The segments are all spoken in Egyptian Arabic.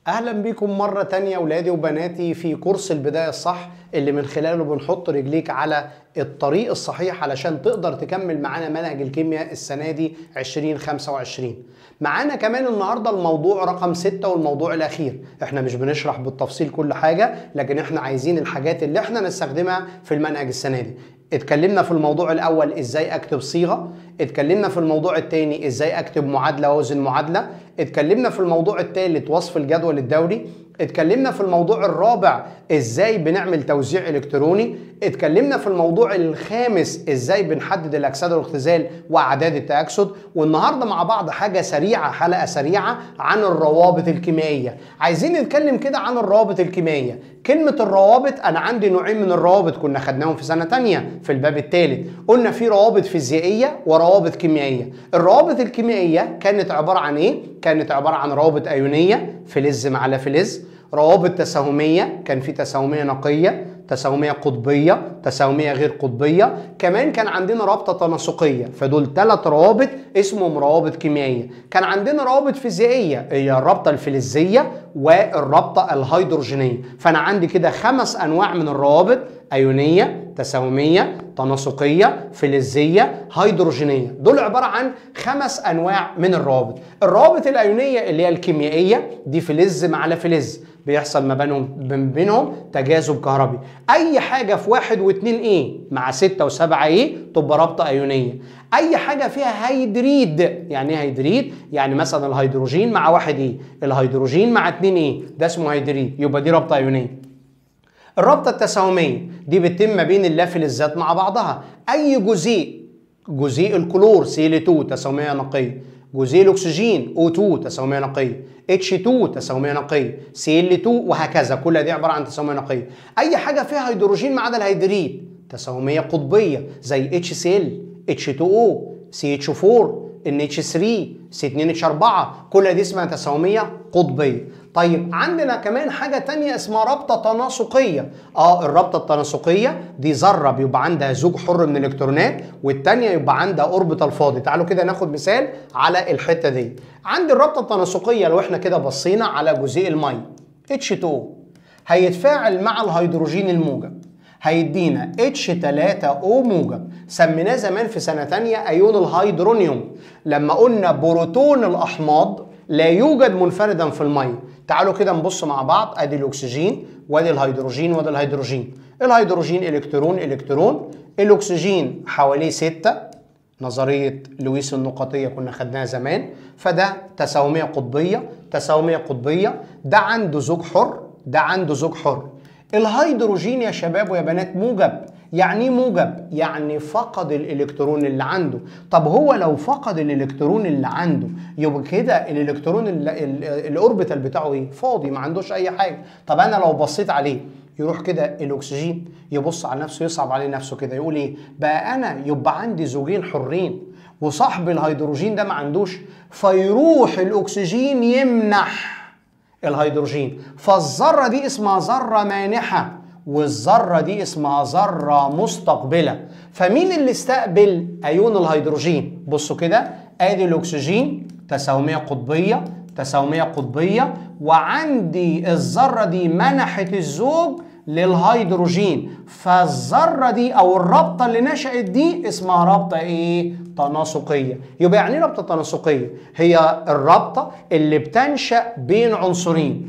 اهلا بيكم مرة تانية ولادي وبناتي في كورس البداية الصح اللي من خلاله بنحط رجليك على الطريق الصحيح علشان تقدر تكمل معانا منهج الكيمياء السنة دي 2025 معانا كمان النهاردة الموضوع رقم 6 والموضوع الأخير احنا مش بنشرح بالتفصيل كل حاجة لكن احنا عايزين الحاجات اللي احنا نستخدمها في المنهج السنة دي اتكلمنا في الموضوع الاول ازاي اكتب صيغه اتكلمنا في الموضوع الثاني ازاي اكتب معادله واوزن معادله اتكلمنا في الموضوع الثالث وصف الجدول الدوري اتكلمنا في الموضوع الرابع ازاي بنعمل توزيع الكتروني اتكلمنا في الموضوع الخامس ازاي بنحدد الاكسده والاختزال واعداد التاكسد والنهارده مع بعض حاجه سريعه حلقه سريعه عن الروابط الكيميائيه عايزين نتكلم كده عن الروابط الكيميائيه كلمه الروابط انا عندي نوعين من الروابط كنا خدناهم في سنه تانية في الباب الثالث قلنا في روابط فيزيائيه وروابط كيميائيه الروابط الكيميائيه كانت عباره عن ايه كانت عباره عن روابط ايونيه فلز مع فلز روابط تساهميه كان في تساهميه نقيه تساهميه قطبيه تساهميه غير قطبيه كمان كان عندنا رابطه تناسقيه فدول ثلاث روابط اسمهم روابط كيميائيه كان عندنا روابط فيزيائيه هي الرابطه الفلزيه والرابطه الهيدروجينيه فانا عندي كده خمس انواع من الروابط ايونيه تساهميه تناسقيه فلزيه هيدروجينيه دول عباره عن خمس انواع من الروابط الروابط الايونيه اللي هي الكيميائيه دي فلز مع فلز بيحصل ما بينهم من بينهم تجاذب كهربي اي حاجه في واحد واثنين ايه مع ستة وسبعة ايه تبقى رابطه ايونيه اي حاجه فيها هيدريد يعني ايه هيدريد يعني مثلا الهيدروجين مع واحد ايه الهيدروجين مع اتنين ايه ده اسمه هيدريد يبقى دي رابطه ايونيه الرابطه التساهميه دي بتتم ما بين اللافلزات مع بعضها اي جزيء جزيء الكلور Cl2 تساهميه نقيه جزيء الاكسجين O2 تساهميه نقيه H2 تساهميه نقيه Cl2 وهكذا كل دي عباره عن تساهميه نقيه اي حاجه فيها هيدروجين ما عدا الهيدريد تساهميه قطبيه زي HCl H2O CH4 NH3 C2H4 كل دي اسمها تساهميه قطبيه طيب عندنا كمان حاجة تانية اسمها رابطة تناسقية اه الرابطة التناسقية دي ذرة بيبقى عندها زوج حر من الالكترونات والتانية يبقى عندها اوربيتال فاضي تعالوا كده ناخد مثال على الحتة دي عندي الرابطة التناسقية لو احنا كده بصينا على جزيء المي H2O هيتفاعل مع الهيدروجين الموجب هيدينا H3O موجب سميناه زمان في سنة تانية أيون الهيدرونيوم لما قلنا بروتون الأحماض لا يوجد منفردا في المية تعالوا كده نبص مع بعض ادي الاكسجين وادي الهيدروجين وادي الهيدروجين الهيدروجين الكترون الكترون الاكسجين حواليه ستة نظرية لويس النقطية كنا خدناها زمان فده تساهمية قطبية تساهمية قطبية ده عنده زوج حر ده عنده زوج حر الهيدروجين يا شباب ويا بنات موجب يعني ايه موجب؟ يعني فقد الالكترون اللي عنده، طب هو لو فقد الالكترون اللي عنده يبقى كده الالكترون الاوربيتال بتاعه ايه؟ فاضي ما عندوش اي حاجه، طب انا لو بصيت عليه يروح كده الاكسجين يبص على نفسه يصعب عليه نفسه كده يقول ايه؟ بقى انا يبقى عندي زوجين حرين وصاحب الهيدروجين ده ما عندوش فيروح الاكسجين يمنح الهيدروجين فالذره دي اسمها ذره مانحه والذرة دي اسمها ذرة مستقبلة فمين اللي استقبل أيون الهيدروجين بصوا كده آدي الأكسجين تساهمية قطبية تساهمية قطبية وعندي الذرة دي منحت الزوج للهيدروجين فالذرة دي أو الرابطة اللي نشأت دي اسمها رابطة إيه؟ تناسقية يبقى يعني رابطة تناسقية هي الرابطة اللي بتنشأ بين عنصرين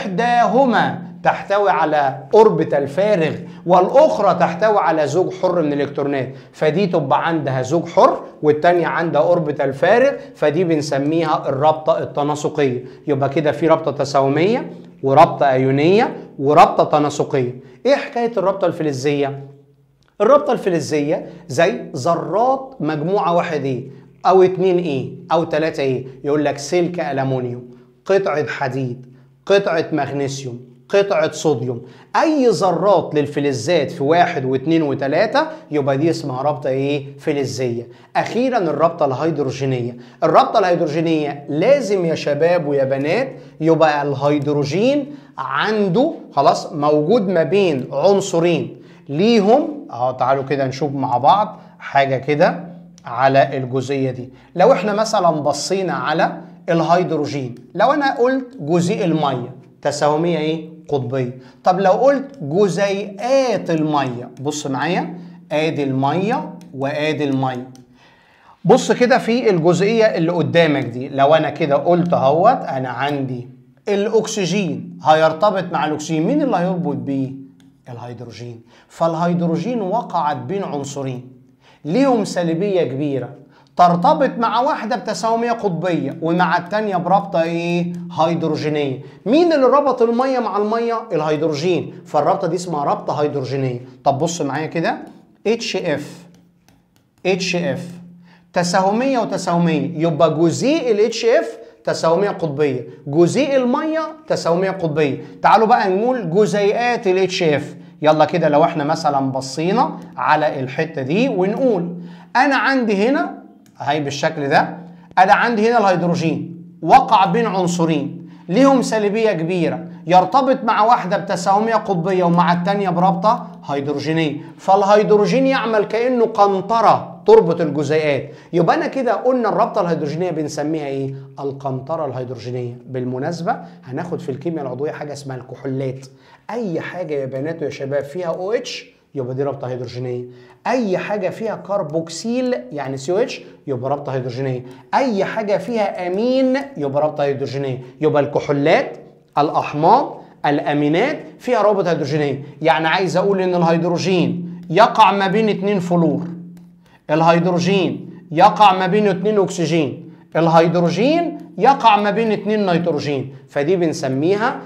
إحداهما تحتوي على اوربيتال فارغ والاخرى تحتوي على زوج حر من الالكترونات فدي تبقى عندها زوج حر والتانية عندها اوربيتال فارغ فدي بنسميها الرابطة التناسقية يبقى كده في رابطة تساهمية ورابطة ايونية ورابطة تناسقية ايه حكاية الرابطة الفلزية الرابطة الفلزية زي ذرات مجموعة واحد ايه او اتنين ايه او تلاتة ايه يقول لك سلك ألمونيوم قطعة حديد قطعة مغنيسيوم قطعة صوديوم أي ذرات للفلزات في واحد واثنين وثلاثة يبقى دي اسمها رابطة إيه؟ فلزية. أخيرا الرابطة الهيدروجينية. الرابطة الهيدروجينية لازم يا شباب ويا بنات يبقى الهيدروجين عنده خلاص موجود ما بين عنصرين ليهم أهو تعالوا كده نشوف مع بعض حاجة كده على الجزئية دي. لو إحنا مثلا بصينا على الهيدروجين لو انا قلت جزيء الميه تساهميه ايه قطبيه طب لو قلت جزيئات الميه بص معايا ادي الميه وادي الميه بص كده في الجزئيه اللي قدامك دي لو انا كده قلت اهوت انا عندي الاكسجين هيرتبط مع الاكسجين مين اللي هيربط بيه الهيدروجين فالهيدروجين وقعت بين عنصرين ليهم سلبيه كبيره ترتبط مع واحدة بتساهمية قطبية ومع التانية برابطة ايه؟ هيدروجينية. مين اللي ربط المية مع المية؟ الهيدروجين، فالرابطة دي اسمها رابطة هيدروجينية. طب بص معايا كده HF HF تساهمية وتساهمية يبقى جزيء ال HF تساهمية قطبية جزيء المية تساهمية قطبية تعالوا بقى نقول جزيئات ال HF يلا كده لو احنا مثلا بصينا على الحتة دي ونقول انا عندي هنا هاي بالشكل ده انا عندي هنا الهيدروجين وقع بين عنصرين ليهم سلبية كبيرة يرتبط مع واحدة بتساهمية قطبية ومع التانية برابطة هيدروجينية فالهيدروجين يعمل كأنه قنطرة تربط الجزيئات يبقى أنا كده قلنا الرابطة الهيدروجينية بنسميها إيه؟ القنطرة الهيدروجينية بالمناسبة هناخد في الكيمياء العضوية حاجة اسمها الكحولات أي حاجة يا بنات ويا شباب فيها OH يبقى دي رابطه هيدروجينيه اي حاجه فيها كربوكسيل يعني سي او اتش يبقى رابطه هيدروجينيه اي حاجه فيها امين يبقى رابطه هيدروجينيه يبقى الكحولات الاحماض الامينات فيها رابط هيدروجينيه يعني عايز اقول ان الهيدروجين يقع ما بين اتنين فلور الهيدروجين يقع ما بين اتنين اكسجين الهيدروجين يقع ما بين اتنين نيتروجين فدي بنسميها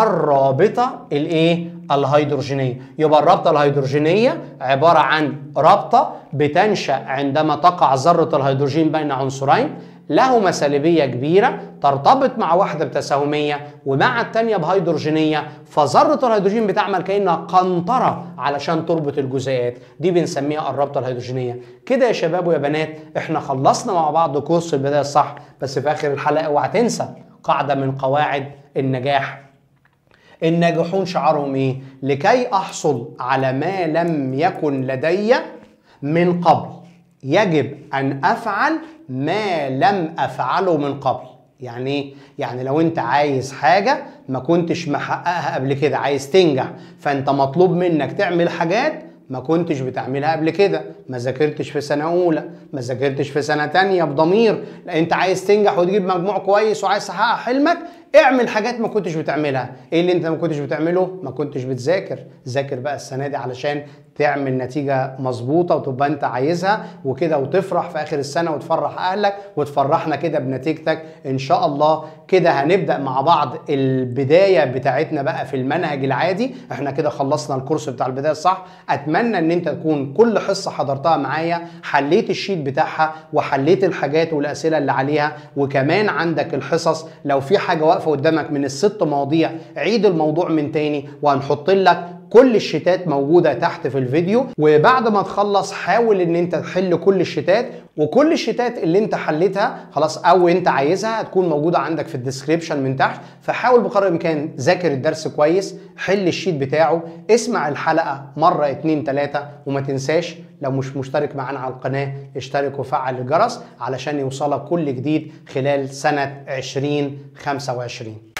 الرابطه الايه الهيدروجينيه يبقى الرابطه الهيدروجينيه عباره عن رابطه بتنشا عندما تقع ذره الهيدروجين بين عنصرين لهما سلبيه كبيره ترتبط مع واحده بتساهميه ومع الثانيه بهيدروجينيه فذره الهيدروجين بتعمل كانها قنطره علشان تربط الجزيئات دي بنسميها الرابطه الهيدروجينيه كده يا شباب ويا بنات احنا خلصنا مع بعض كورس البدايه الصح بس في اخر الحلقه اوعى تنسى قاعده من قواعد النجاح الناجحون شعارهم ايه؟ لكي احصل على ما لم يكن لدي من قبل يجب ان افعل ما لم افعله من قبل يعني ايه؟ يعني لو انت عايز حاجه ما كنتش محققها قبل كده عايز تنجح فانت مطلوب منك تعمل حاجات ما كنتش بتعملها قبل كده ما ذاكرتش في سنه اولى ما ذاكرتش في سنه تانية بضمير لا انت عايز تنجح وتجيب مجموع كويس وعايز تحقق حلمك اعمل حاجات ما كنتش بتعملها ايه اللي انت ما كنتش بتعمله ما كنتش بتذاكر ذاكر بقى السنه دي علشان تعمل نتيجه مظبوطه وتبقى انت عايزها وكده وتفرح في اخر السنه وتفرح اهلك وتفرحنا كده بنتيجتك ان شاء الله كده هنبدا مع بعض البدايه بتاعتنا بقى في المنهج العادي احنا كده خلصنا الكورس بتاع البدايه الصح اتمنى ان انت تكون كل حصه حضرتها معايا حليت الشيت بتاعها وحليت الحاجات والاسئله اللي عليها وكمان عندك الحصص لو في حاجه واقفه قدامك من الست مواضيع عيد الموضوع من تاني وهنحط لك كل الشتات موجوده تحت في الفيديو وبعد ما تخلص حاول ان انت تحل كل الشتات وكل الشتات اللي انت حليتها خلاص او انت عايزها هتكون موجوده عندك في الديسكريبشن من تحت فحاول بقدر الامكان ذاكر الدرس كويس حل الشيت بتاعه اسمع الحلقه مره اتنين تلاته وما تنساش لو مش مشترك معانا على القناه اشترك وفعل الجرس علشان يوصلك كل جديد خلال سنه 2025